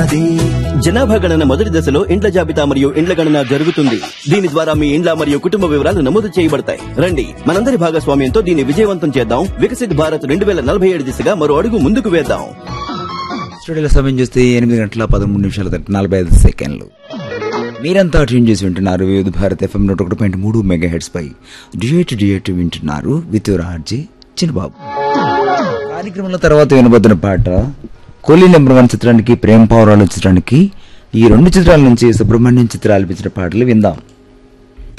ఉన్నది జనాభా గణన మొదటి దశలో ఇండ్ల జాబితా మరియు ఇండ్ల గణన జరుగుతుంది దీని ద్వారా మీ ఇండ్ల మరియు కుటుంబ వివరాలు నమోదు చేయబడతాయి రండి మనందరి భాగస్వామ్యంతో దీన్ని విజయవంతం చేద్దాం వికసిత్ భారత్ రెండు వేల నలభై ఏడు దిశగా మరో అడుగు ముందుకు వేద్దాం స్టూడియోలో సమయం చూస్తే ఎనిమిది గంటల పదమూడు నిమిషాల తర్వాత నలభై ఐదు సెకండ్లు మీరంతా ట్యూన్ చేసి వింటున్నారు వివిధ భారత్ ఎఫ్ఎం నూట ఒకటి పాయింట్ మూడు మెగా హెడ్స్ పై డియేట్ డియేట్ వింటున్నారు విత్ రాజీ చిన్నబాబు కార్యక్రమంలో తర్వాత వినబోతున్న పాట కొలి నెంబర్ వన్ చిత్రానికి ప్రేమ పౌరాలు చిత్రానికి ఈ రెండు చిత్రాల నుంచి సుబ్రహ్మణ్యం చిత్రాలు ఆలపించిన పాటలు విందాం